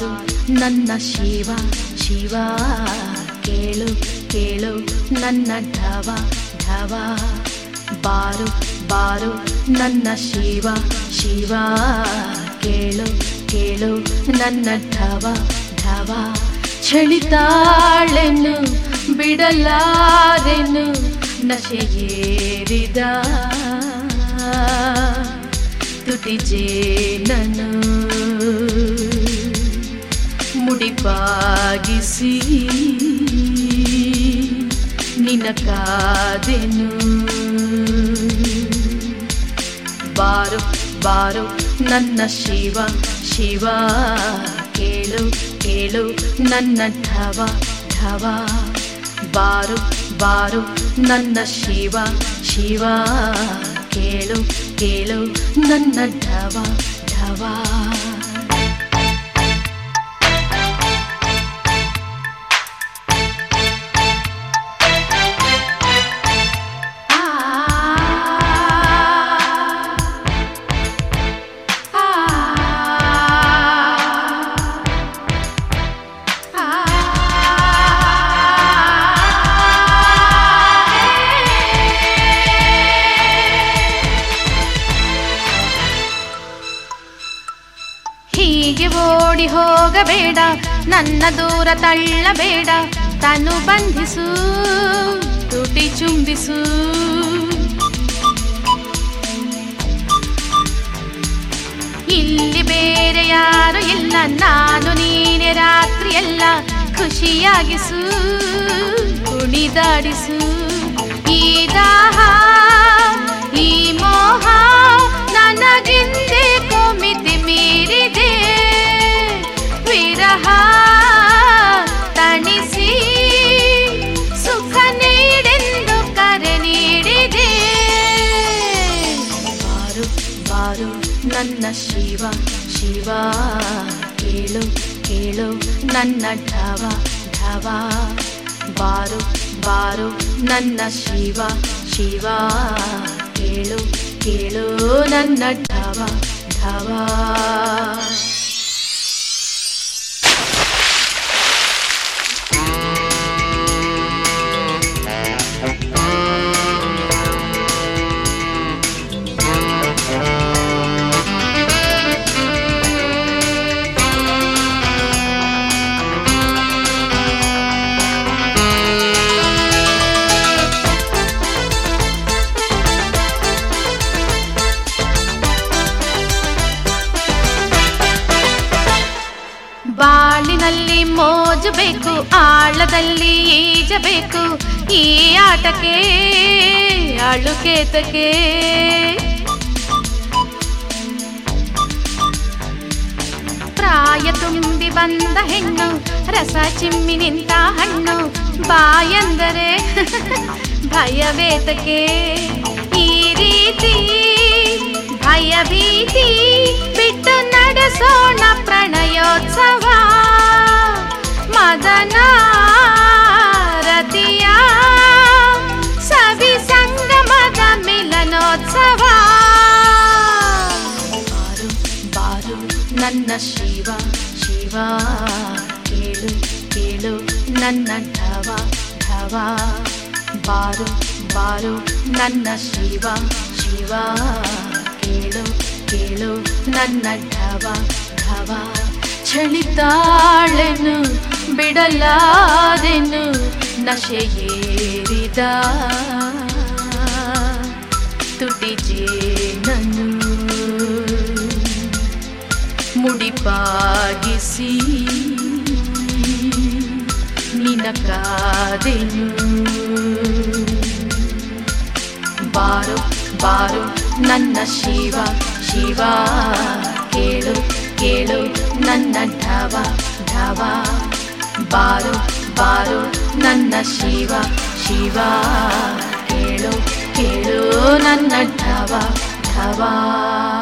ಬಾರು ನನ್ನ ಶಿವ ಶಿವ ಕೇಳು ಕೇಳು ನನ್ನ ಢವ ಢವ ಬಾರು ಬಾರು ನನ್ನ ಶಿವ ಶಿವ ಕೇಳು ಕೇಳು ನನ್ನ ಢವ ಢವ ಚಳಿತಾಳೆನು ಬಿಡಲಾರೆನು ನಶೆಯೇರಿದ ತುಟಿ ಜೇನನು ಮುಡಿಪಾಗಿಸಿ ನಿನ್ನ ಕಾದೆನು ಬಾರು ಬಾರು ನನ್ನ ಶಿವ ಶಿವ ಕೇಳು ಕೇಳು ನನ್ನ ಢವ ಢವ ಬಾರು ಬಾರು ನನ್ನ ಶಿವ ಶಿವ ಕೇಳು ಕೇಳು ನನ್ನ ಢವ ಢವ ಹೀಗೆ ಓಡಿ ಹೋಗಬೇಡ ನನ್ನ ದೂರ ತಳ್ಳಬೇಡ ತನು ಬಂಧಿಸು ತುಟಿ ಚುಂಬಿಸು ಇಲ್ಲಿ ಬೇರೆ ಯಾರು ಇಲ್ಲ ನಾನು ನೀನೆ ರಾತ್ರಿ ಎಲ್ಲ ಖುಷಿಯಾಗಿಸು ಕುಣಿದಾಡಿಸು ಈ ದಾಹ ಈ ಮೋಹ ನನಗಿಂದೆ ಕೊಮಿತಿ ಮೀರಿದೆ ವಿರಹ ತಣಿಸಿ ಸುಖ ನೀಡೆಂದು ಕರೆ ನೀಡಿದೆ ಬಾರು ಬಾರು ನನ್ನ ಶಿವ ಶಿವ ಕೇಳು ಕೇಳು ನನ್ನ ಢವ ಢವ ಬಾರು ಬಾರು ನನ್ನ ಶಿವ ಶಿವ ಕೇಳು ಕೇಳು ನನ್ನ ಢವ ಢವ ಬಾಳಿನಲ್ಲಿ ಮೋಜು ಬೇಕು ಆಳದಲ್ಲಿ ಈಜಬೇಕು ಈ ಆಟಕ್ಕೆ ಅಳುಕೇತಕ್ಕೆ ಪ್ರಾಯ ತುಂಬಿ ಬಂದ ಹೆಣ್ಣು ರಸ ಚಿಮ್ಮಿ ನಿಂತ ಹಣ್ಣು ಬಾಯಂದರೆ ಭಯವೇತಕ್ಕೆ ಈ ರೀತಿ ಭಯ ಭೀತಿ ಬಿಟ್ಟು ನಡೆಸೋಣ ಪ್ರಣಯೋತ್ಸವ ಮದನ ರತಿಯ ಸವಿ ಸಂಗಮದ ಮಿಲನೋತ್ಸವ ಬಾರು ಬಾರು ನನ್ನ ಶಿವ ಶಿವ ಕೇಳು ಕೇಳು ನನ್ನ ಢವ ಢವ ಬಾರು ಬಾರು ನನ್ನ ಶಿವ ಶಿವ ಕೇಳು ಕೇಳು ನನ್ನ ಢವ ಢವ ಚಳಿತಾಳೆನು ಬಿಡಲಾದೆನು ನಶೆಯೇರಿದ ತುಟಿ ಜೇನನು ಮುಡಿಪಾಗಿಸಿ ನಿನ ಕಾದೆನು ಬಾರು ಬಾರು ನನ್ನ ಶಿವ ಶಿವ ಕೇಳು ಕೇಳು ನನ್ನ ಢವ ಢವ ಬಾರು ಬಾರು ನನ್ನ ಶಿವ ಶಿವ ಕೇಳು ಕೇಳು ನನ್ನ ಢವ ಢವ